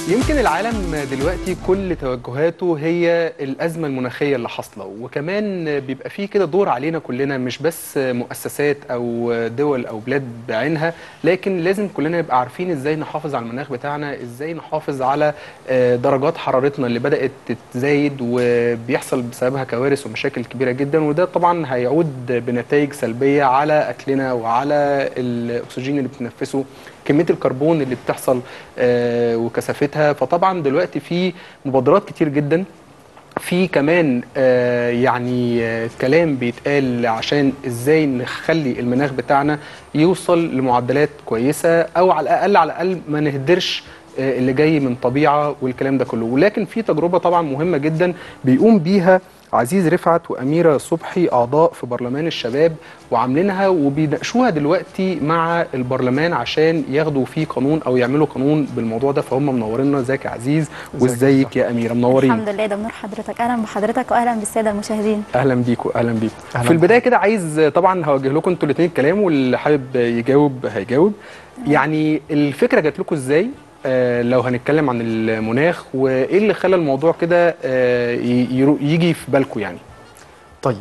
يمكن العالم دلوقتي كل توجهاته هي الأزمة المناخية اللي حاصلة وكمان بيبقى فيه كده دور علينا كلنا مش بس مؤسسات أو دول أو بلاد بعينها لكن لازم كلنا نبقى عارفين إزاي نحافظ على المناخ بتاعنا إزاي نحافظ على درجات حرارتنا اللي بدأت تتزايد وبيحصل بسببها كوارث ومشاكل كبيرة جدا وده طبعا هيعود بنتائج سلبية على أكلنا وعلى الأكسجين اللي بتنفسه كميه الكربون اللي بتحصل آه وكثافتها فطبعا دلوقتي في مبادرات كتير جدا في كمان آه يعني آه كلام بيتقال عشان ازاي نخلي المناخ بتاعنا يوصل لمعدلات كويسه او على الاقل على الاقل ما نهدرش اللي جاي من طبيعه والكلام ده كله ولكن في تجربه طبعا مهمه جدا بيقوم بيها عزيز رفعت وأميرة صبحي أعضاء في برلمان الشباب وعاملينها وبيناقشوها دلوقتي مع البرلمان عشان ياخدوا فيه قانون أو يعملوا قانون بالموضوع ده فهم منورينا ازيك يا عزيز وازيك يا أميرة منورين الحمد لله ده بنور حضرتك أهلا بحضرتك وأهلا بالسادة المشاهدين أهلا بيكم أهلا بيكم في البداية كده عايز طبعا هوجه لكم انتوا الاثنين الكلام واللي حابب يجاوب هيجاوب يعني الفكرة جات لكم ازاي آه لو هنتكلم عن المناخ وايه اللي خلى الموضوع كده آه يجي في بالكم يعني طيب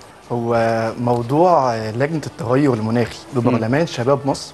هو موضوع لجنه التغير المناخي ببرلمان شباب مصر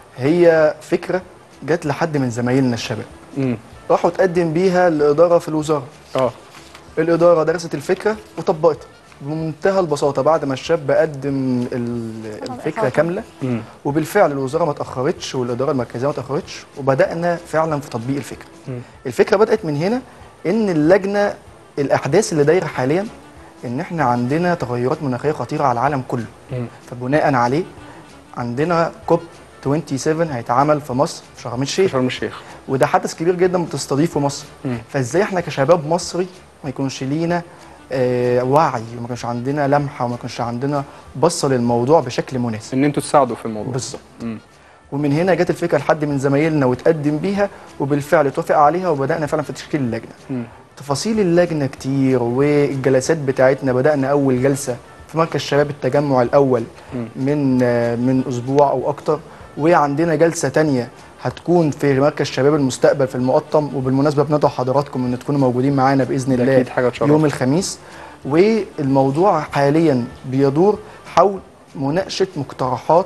هي فكره جت لحد من زمايلنا الشباب م. راحوا تقدم بيها الاداره في الوزاره اه الاداره درست الفكره وطبقتها بمنتهى البساطه بعد ما الشاب قدم الفكره كامله م. وبالفعل الوزاره ما اتاخرتش والاداره المركزيه ما اتاخرتش وبدانا فعلا في تطبيق الفكره م. الفكره بدات من هنا ان اللجنه الاحداث اللي دايره حاليا ان احنا عندنا تغيرات مناخيه خطيره على العالم كله م. فبناء عليه عندنا كوب 27 هيتعمل في مصر في شرم الشيخ شرم الشيخ وده حدث كبير جدا بتستضيفه مصر م. فازاي احنا كشباب مصري ما يكونش لينا آه وعي وما يكونش عندنا لمحه وما يكونش عندنا بصه للموضوع بشكل مناسب ان انتوا تساعدوا في الموضوع بالظبط م. ومن هنا جت الفكره لحد من زمايلنا وتقدم بيها وبالفعل اتوافق عليها وبدانا فعلا في تشكيل اللجنه م. تفاصيل اللجنه كتير والجلسات بتاعتنا بدانا اول جلسه في مركز شباب التجمع الاول م. من آه من اسبوع او اكتر وعندنا جلسه تانية هتكون في مركز شباب المستقبل في المقطم وبالمناسبه بندعو حضراتكم ان تكونوا موجودين معانا باذن الله أكيد حاجة تشرف. يوم الخميس والموضوع حاليا بيدور حول مناقشه مقترحات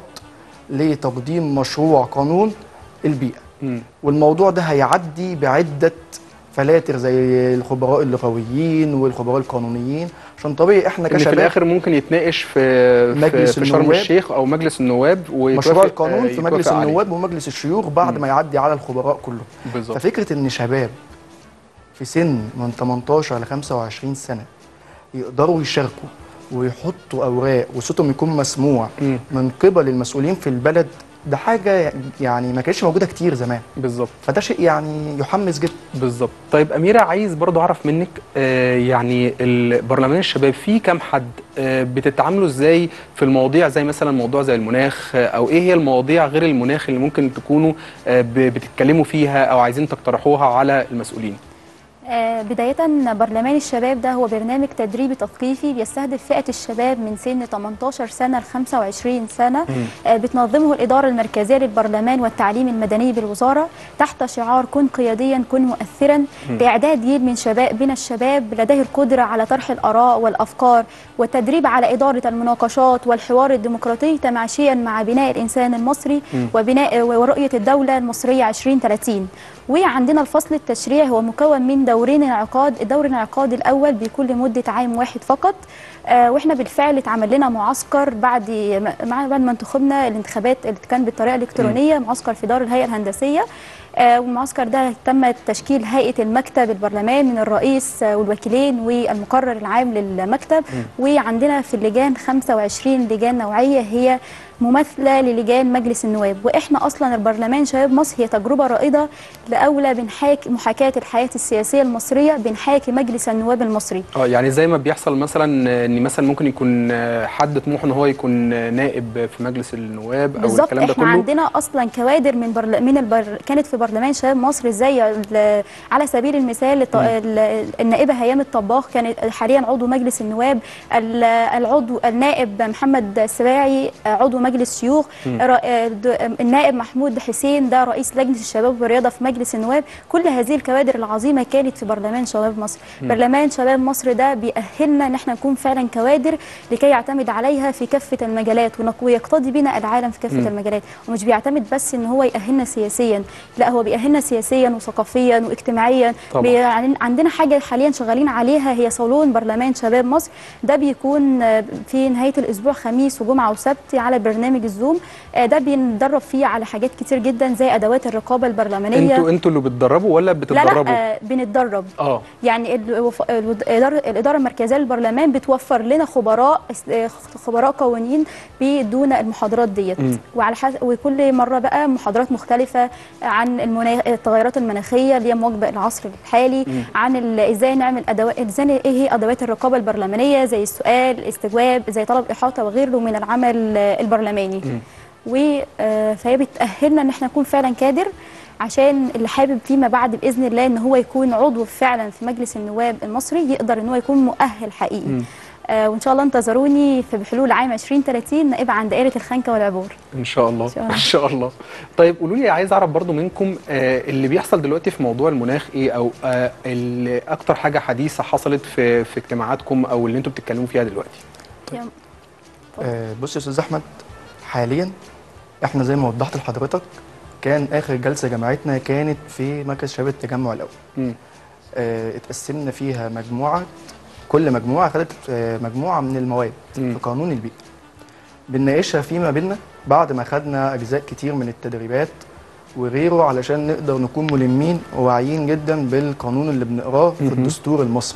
لتقديم مشروع قانون البيئه م. والموضوع ده هيعدي بعده فلاتر زي الخبراء اللغويين والخبراء القانونيين عشان طبيعي احنا ان في كشباب الاخر ممكن يتناقش في مجلس في شرم النواب. الشيخ او مجلس النواب ويتوافق- مشروع القانون آه، في مجلس يتوافق عليه. النواب ومجلس الشيوخ بعد ما يعدي على الخبراء كلهم بالظبط ففكره ان شباب في سن من 18 ل 25 سنه يقدروا يشاركوا ويحطوا اوراق وصوتهم يكون مسموع م. من قبل المسؤولين في البلد ده حاجه يعني ما كانتش موجوده كتير زمان بالظبط فده شيء يعني يحمس جدا بالظبط طيب أميرة عايز برضو أعرف منك آه يعني البرلمان الشباب فيه كام حد آه بتتعاملوا إزاي في المواضيع زي مثلا موضوع زي المناخ آه أو إيه هي المواضيع غير المناخ اللي ممكن تكونوا آه ب- بتتكلموا فيها أو عايزين تقترحوها على المسؤولين آه، بداية برلمان الشباب ده هو برنامج تدريبي تثقيفي بيستهدف فئة الشباب من سن 18 سنة ل 25 سنة آه، بتنظمه الإدارة المركزية للبرلمان والتعليم المدني بالوزارة تحت شعار كن قياديا كن مؤثرا لإعداد جيل من شباب من الشباب لديه القدرة على طرح الآراء والأفكار والتدريب على إدارة المناقشات والحوار الديمقراطي تماشيا مع بناء الإنسان المصري وبناء ورؤية الدولة المصرية 2030 وعندنا الفصل التشريعي هو مكون من دورين انعقاد الدور الانعقاد الاول بيكون لمده عام واحد فقط آه واحنا بالفعل اتعمل لنا معسكر بعد مع بعد ما انتخبنا الانتخابات اللي كان بالطريقه الالكترونيه معسكر في دار الهيئه الهندسيه آه والمعسكر ده تم تشكيل هيئه المكتب البرلمان من الرئيس آه والوكيلين والمقرر العام للمكتب وعندنا في اللجان 25 لجان نوعيه هي مماثله للجان مجلس النواب واحنا اصلا البرلمان شباب مصر هي تجربه رائده لاولى بنحاكي محاكاه الحياه السياسيه المصريه بنحاكي مجلس النواب المصري اه يعني زي ما بيحصل مثلا آه، ان مثلا ممكن يكون آه، حد طموحه ان هو يكون آه، نائب في مجلس النواب او بالظبط الكلام ده احنا كله عندنا اصلا كوادر من برل... من البر... كانت في برلمان شباب مصر زي ال- على سبيل المثال الط... ال- النائبه هيام الطباخ كانت حاليا عضو مجلس النواب ال- العضو النائب محمد السباعي عضو مجلس مجلس شيوخ را- آه، د- النائب محمود حسين ده رئيس لجنه الشباب والرياضه في مجلس النواب كل هذه الكوادر العظيمه كانت في برلمان شباب مصر برلمان شباب مصر ده بيأهلنا ان احنا نكون فعلا كوادر لكي يعتمد عليها في كافه المجالات ونق- ويقتضي بنا العالم في كافه المجالات ومش بيعتمد بس ان هو يأهلنا سياسيا لا هو بيأهلنا سياسيا وثقافيا واجتماعيا طبعا. بي- يعني عندنا حاجه حاليا شغالين عليها هي صالون برلمان شباب مصر ده بيكون آه، في نهايه الاسبوع خميس وجمعه وسبت على برنامج الزوم آه، ده بندرب فيه على حاجات كتير جدا زي ادوات الرقابه البرلمانيه انتوا انتوا اللي بتدربوا ولا لا بتتدربوا لا آه، بنتدرب اه يعني الوف- الود- الإدارة, الإدارة المركزية للبرلمان بتوفر لنا خبراء اس- آه، خبراء قوانين بيدونا المحاضرات ديت مم. وعلى حسب وكل مرة بقى محاضرات مختلفة عن المنا... التغيرات المناخية اللي هي مواكبة العصر الحالي عن ال... ازاي نعمل ادوات ازاي ايه هي ادوات الرقابة البرلمانية زي السؤال الاستجواب زي طلب احاطة وغيره من العمل آه، البرلماني و آه، فهي بتأهلنا ان احنا نكون فعلا كادر عشان اللي حابب فيما بعد باذن الله ان هو يكون عضو فعلا في مجلس النواب المصري يقدر ان هو يكون مؤهل حقيقي مم. آه وان شاء الله انتظروني في بحلول عام 2030 نائبه عن دائره الخنكه والعبور ان شاء الله إن شاء الله. ان شاء الله طيب قولوا لي عايز اعرف برضو منكم آه اللي بيحصل دلوقتي في موضوع المناخ ايه او آه اللي اكتر حاجه حديثه حصلت في في اجتماعاتكم او اللي انتوا بتتكلموا فيها دلوقتي يا- آه، بص يا استاذ احمد حاليا احنا زي ما وضحت لحضرتك كان اخر جلسه جماعتنا كانت في مركز شباب التجمع الاول مم. آه، اتقسمنا فيها مجموعه كل مجموعه خدت آه، مجموعه من المواد مم. في قانون البيئه بنناقشها فيما بيننا بعد ما خدنا اجزاء كتير من التدريبات وغيره علشان نقدر نكون ملمين وواعيين جدا بالقانون اللي بنقراه في مهم. الدستور المصري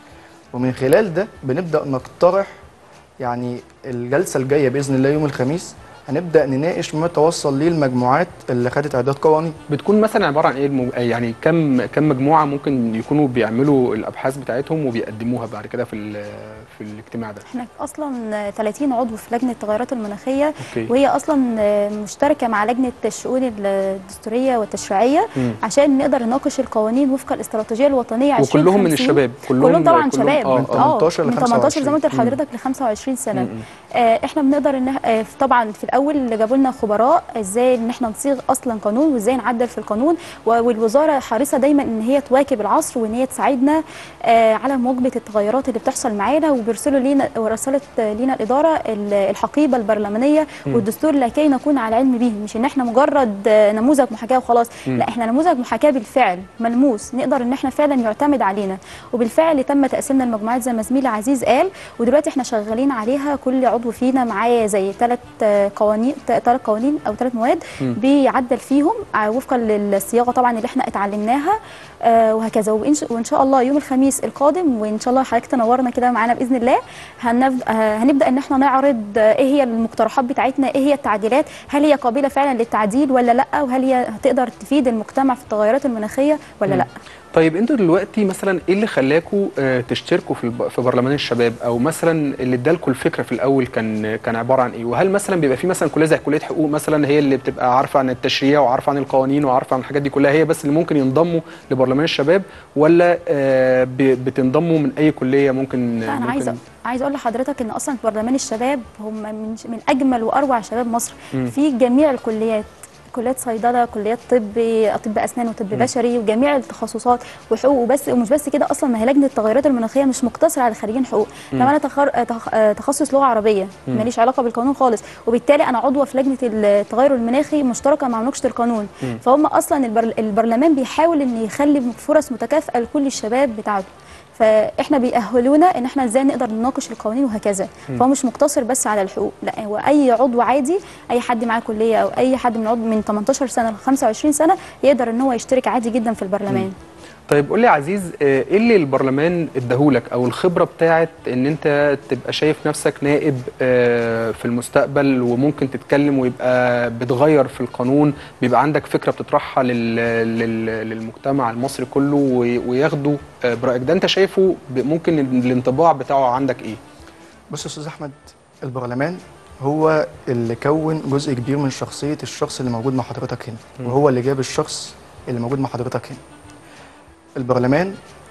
ومن خلال ده بنبدا نقترح يعني الجلسه الجايه باذن الله يوم الخميس هنبدا نناقش ما توصل ليه المجموعات اللي خدت اعداد قوانين بتكون مثلا عباره عن ايه المو... يعني كم كم مجموعه ممكن يكونوا بيعملوا الابحاث بتاعتهم وبيقدموها بعد كده في ال- في الاجتماع ده احنا اصلا 30 عضو في لجنه التغيرات المناخيه اوكي وهي اصلا آه، مشتركه مع لجنه الشؤون الدستوريه والتشريعيه مم. عشان نقدر نناقش القوانين وفق الاستراتيجيه الوطنيه وكلهم من 2050. الشباب كلهم طبعا شباب آه، من آه. 18 ل من 18 زي ما قلت 25. لحضرتك ل 25 سنه مم. آه، احنا بنقدر ان آه، طبعا في الاول جابوا لنا خبراء ازاي ان احنا نصيغ اصلا قانون وازاي نعدل في القانون و- والوزاره حريصه دايما ان هي تواكب العصر وان هي تساعدنا آه، على مواكبه التغيرات اللي بتحصل معانا وبيرسلوا لينا ورسلت لينا الاداره ال- الحقيبه البرلمانيه والدستور لكي نكون على علم به مش ان احنا مجرد آه، نموذج محاكاه وخلاص لا احنا نموذج محاكاه بالفعل ملموس نقدر ان احنا فعلا يعتمد علينا وبالفعل تم تقسيمنا المجموعات زي ما زميلي عزيز قال ودلوقتي احنا شغالين عليها كل عضو فينا معاه زي ثلاث قوانين ثلاث قوانين او ثلاث مواد مم. بيعدل فيهم آه، وفقا للصياغه طبعا اللي احنا اتعلمناها آه، وهكذا وإن ش- وان شاء الله يوم الخميس القادم وان شاء الله حضرتك تنورنا كده معانا باذن الله هنبدا آه، هنبدا ان احنا نعرض آه، ايه هي المقترحات بتاعتنا ايه هي التعديلات هل هي قابله فعلا للتعديل ولا لا وهل هي هتقدر تفيد المجتمع في التغيرات المناخيه ولا لا طيب انتوا دلوقتي مثلا ايه اللي خلاكوا آه، تشتركوا في الب- في برلمان الشباب او مثلا اللي ادالكوا الفكره في الاول كان كان عباره عن ايه وهل مثلا بيبقى في مثلا كليه زي كليه حقوق مثلا هي اللي بتبقى عارفه عن التشريع وعارفه عن القوانين وعارفه عن الحاجات دي كلها هي بس اللي ممكن ينضموا لبرلمان الشباب ولا آه، ب- بتنضموا من اي كليه ممكن لا انا ممكن عايزه عايزه اقول لحضرتك ان اصلا في برلمان الشباب هم من من اجمل واروع شباب مصر مم. في جميع الكليات كليات صيدله كليات طب طب اسنان وطب بشري وجميع التخصصات وحقوق وبس ومش بس كده اصلا ما هي لجنه التغيرات المناخيه مش مقتصره على خريجين حقوق لما انا تخر... تخ... آه، تخصص لغه عربيه ماليش علاقه بالقانون خالص وبالتالي انا عضوه في لجنه التغير المناخي مشتركه مع مناقشه القانون فهم اصلا البر... البرلمان بيحاول ان يخلي فرص متكافئه لكل الشباب بتاعته فاحنا بيأهلونا ان احنا ازاي نقدر نناقش القوانين وهكذا فهو مش مقتصر بس على الحقوق لا هو اي عضو عادي اي حد معاه كليه او اي حد من عضو من 18 سنه ل 25 سنه يقدر ان هو يشترك عادي جدا في البرلمان طيب قول لي يا عزيز آه، ايه اللي البرلمان اداهولك او الخبره بتاعت ان انت تبقى شايف نفسك نائب آه، في المستقبل وممكن تتكلم ويبقى بتغير في القانون بيبقى عندك فكره بتطرحها لل... لل... للمجتمع المصري كله وي- وياخدوا آه، برايك ده انت شايفه ب- ممكن الانطباع بتاعه عندك ايه؟ بص يا استاذ احمد البرلمان هو اللي كون جزء كبير من شخصيه الشخص اللي موجود مع حضرتك هنا مم. وهو اللي جاب الشخص اللي موجود مع حضرتك هنا البرلمان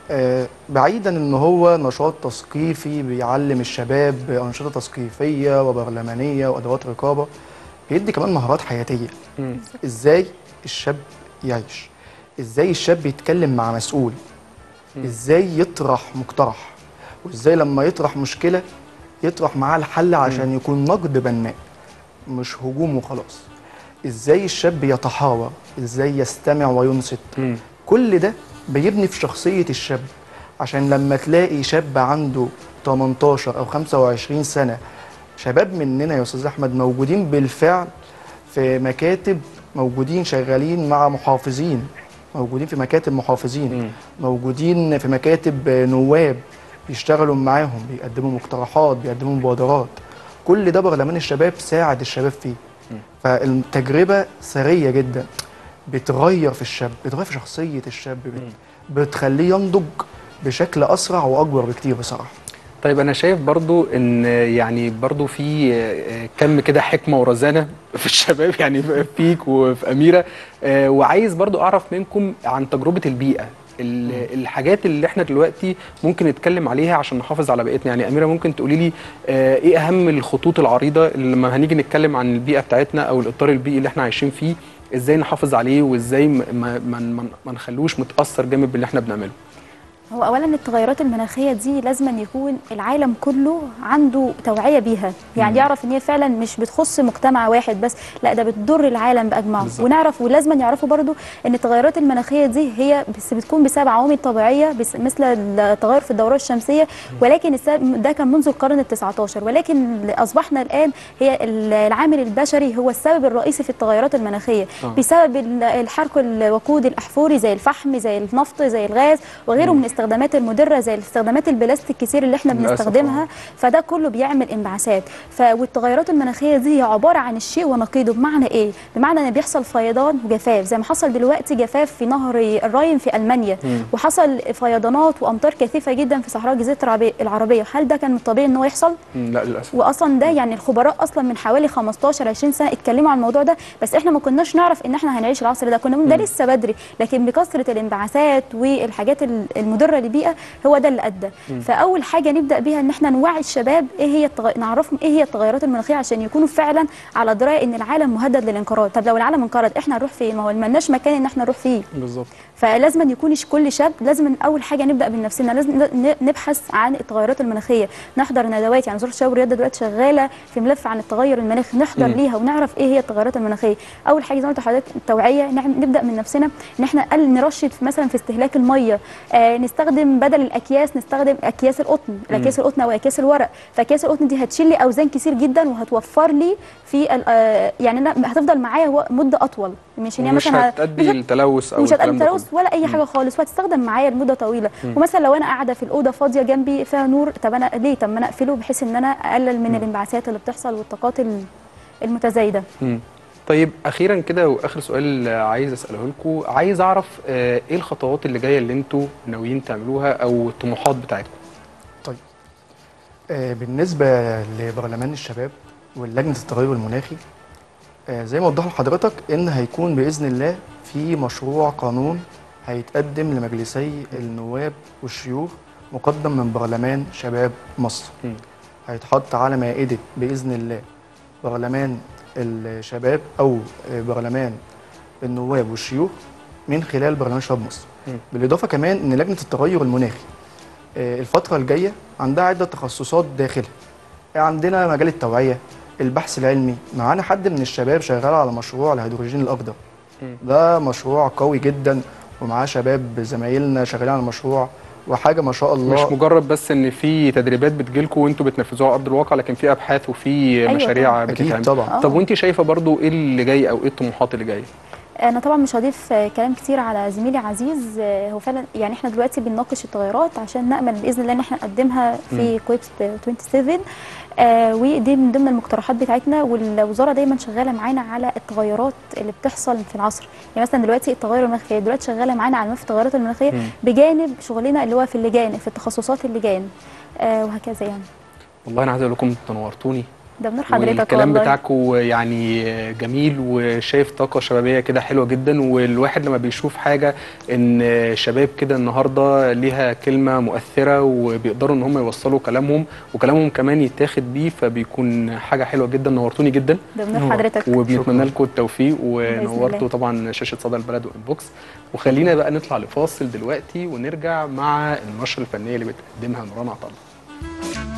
آه، بعيدا ان هو نشاط تثقيفي بيعلم الشباب انشطه تثقيفيه وبرلمانيه وادوات رقابه بيدي كمان مهارات حياتيه مم. ازاي الشاب يعيش ازاي الشاب يتكلم مع مسؤول ازاي يطرح مقترح وازاي لما يطرح مشكله يطرح معاه الحل عشان يكون نقد بناء مش هجوم وخلاص ازاي الشاب يتحاور ازاي يستمع وينصت مم. كل ده بيبني في شخصية الشاب عشان لما تلاقي شاب عنده 18 أو 25 سنة شباب مننا يا أستاذ أحمد موجودين بالفعل في مكاتب موجودين شغالين مع محافظين موجودين في مكاتب محافظين مم. موجودين في مكاتب نواب بيشتغلوا معاهم بيقدموا مقترحات بيقدموا مبادرات كل ده برلمان الشباب ساعد الشباب فيه فالتجربة ثرية جدا بتغير في الشاب بتغير في شخصية الشاب بت... بتخليه ينضج بشكل أسرع وأكبر بكتير بصراحة طيب انا شايف برضو ان يعني برضو في آه، كم كده حكمه ورزانه في الشباب يعني فيك وفي اميره آه، وعايز برضو اعرف منكم عن تجربه البيئه ال- الحاجات اللي احنا دلوقتي ممكن نتكلم عليها عشان نحافظ على بيئتنا يعني اميره ممكن تقولي لي آه، ايه اهم الخطوط العريضه اللي لما هنيجي نتكلم عن البيئه بتاعتنا او الاطار البيئي اللي احنا عايشين فيه ازاي نحافظ عليه وازاي ما ما ما- ما نخلوش متاثر جامد باللي احنا بنعمله هو اولا التغيرات المناخيه دي لازم أن يكون العالم كله عنده توعيه بيها يعني يعرف ان هي فعلا مش بتخص مجتمع واحد بس لا ده بتضر العالم باجمعه بالظبط. ونعرف ولازم يعرفوا برضو ان التغيرات المناخيه دي هي بس بتكون بسبب عوامل طبيعيه بس مثل التغير في الدوره الشمسيه ولكن السبب ده كان منذ القرن ال19 ولكن اللي اصبحنا الان هي العامل البشري هو السبب الرئيسي في التغيرات المناخيه آه. بسبب ال- الحرق الوقود الاحفوري زي الفحم زي النفط زي الغاز وغيره من الاستخدامات المضره زي الاستخدامات البلاستيك كتير اللي احنا للأسف، بنستخدمها فده كله بيعمل انبعاثات ف والتغيرات المناخيه دي هي عباره عن الشيء ونقيضه بمعنى ايه بمعنى ان بيحصل فيضان وجفاف زي ما حصل دلوقتي جفاف في نهر الراين في المانيا مم. وحصل فيضانات وامطار كثيفه جدا في صحراء جزيره العربية- العربيه هل ده كان من الطبيعي ان هو يحصل مم، لا للاسف واصلا ده يعني الخبراء اصلا من حوالي 15 20 سنه اتكلموا عن الموضوع ده بس احنا ما كناش نعرف ان احنا هنعيش العصر ده كنا بنقول ده لسه بدري لكن بكثره الانبعاثات والحاجات ال- المضره للبيئه هو ده اللي ادى فاول حاجه نبدا بيها ان احنا نوعي الشباب ايه هي التغ... نعرفهم ايه هي التغيرات المناخيه عشان يكونوا فعلا على درايه ان العالم مهدد للانقراض طب لو العالم انقرض احنا هنروح فين ما هو ملناش مكان ان احنا نروح فيه بالظبط فلازم أن يكون كل شاب لازم أن اول حاجه نبدا من نفسنا لازم ن- نبحث عن التغيرات المناخيه نحضر ندوات يعني وزاره الشباب والرياضه دلوقتي شغاله في ملف عن التغير المناخي نحضر مم. ليها ونعرف ايه هي التغيرات المناخيه اول حاجه زي ما قلت لحضرتك التوعيه نعم- نبدا من نفسنا ان احنا نقلل نرشد في مثلا في استهلاك الميه آه نستخدم بدل الاكياس نستخدم اكياس القطن الاكياس القطن او اكياس الورق فاكياس القطن دي هتشيل لي اوزان كتير جدا وهتوفر لي في ال- آه يعني أنا هتفضل معايا و- مده اطول مش ان هي ومش مثلا ه- هتأدي مش هت- للتلوث او مش الكلام هتقلل ده تلوث ولا اي حاجه خالص وهتستخدم معايا لمده طويله ومثلا لو انا قاعده في الاوضه فاضيه جنبي فيها نور طب انا ليه طب ما انا اقفله بحيث ان انا اقلل من الانبعاثات اللي بتحصل والطاقات ال- المتزايده مم. طيب اخيرا كده واخر سؤال عايز اساله لكم عايز اعرف آه، ايه الخطوات اللي جايه اللي انتوا ناويين تعملوها او الطموحات بتاعتكم طيب آه بالنسبة لبرلمان الشباب ولجنة التغير المناخي آه زي ما وضح لحضرتك إن هيكون بإذن الله في مشروع قانون هيتقدم لمجلسي النواب والشيوخ مقدم من برلمان شباب مصر مم. هيتحط على مائدة بإذن الله برلمان الشباب أو آه، برلمان النواب والشيوخ من خلال برلمان شباب مصر مم. بالإضافة كمان إن لجنة التغير المناخي آه، الفترة الجاية عندها عدة تخصصات داخلها عندنا مجال التوعية البحث العلمي معانا حد من الشباب شغال على مشروع الهيدروجين الأخضر مم. ده مشروع قوي جدا ومعاه شباب زمايلنا شغالين على المشروع وحاجة ما شاء الله مش مجرد بس ان في تدريبات بتجيلكم وانتوا بتنفذوها على ارض الواقع لكن في ابحاث وفي أيوة مشاريع أكيد بتتعمل طبعا طب وانت شايفه برضو ايه اللي جاي او ايه الطموحات اللي جايه انا طبعا مش هضيف آه، كلام كتير على زميلي عزيز آه، هو فعلا يعني احنا دلوقتي بنناقش التغيرات عشان نامل باذن الله ان احنا نقدمها في كويب 27 آه ودي من ضمن المقترحات بتاعتنا والوزاره دايما شغاله معانا على التغيرات اللي بتحصل في العصر يعني مثلا دلوقتي التغير المناخي هي دلوقتي شغاله معانا على ملف التغيرات المناخيه مم. بجانب شغلنا اللي هو في اللجان في التخصصات اللجان آه وهكذا يعني والله انا عايز اقول لكم تنورتوني ده بنور حضرتك والكلام والله بتاعكم يعني جميل وشايف طاقة شبابية كده حلوة جدا والواحد لما بيشوف حاجة ان شباب كده النهاردة ليها كلمة مؤثرة وبيقدروا ان هم يوصلوا كلامهم وكلامهم كمان يتاخد بيه فبيكون حاجة حلوة جدا نورتوني جدا ده بنور نور. حضرتك وبنتمنى شكراً. لكم التوفيق الله. ونورتوا طبعا شاشة صدى البلد والانبوكس وخلينا بقى نطلع لفاصل دلوقتي ونرجع مع النشرة الفنية اللي بتقدمها نوران عطله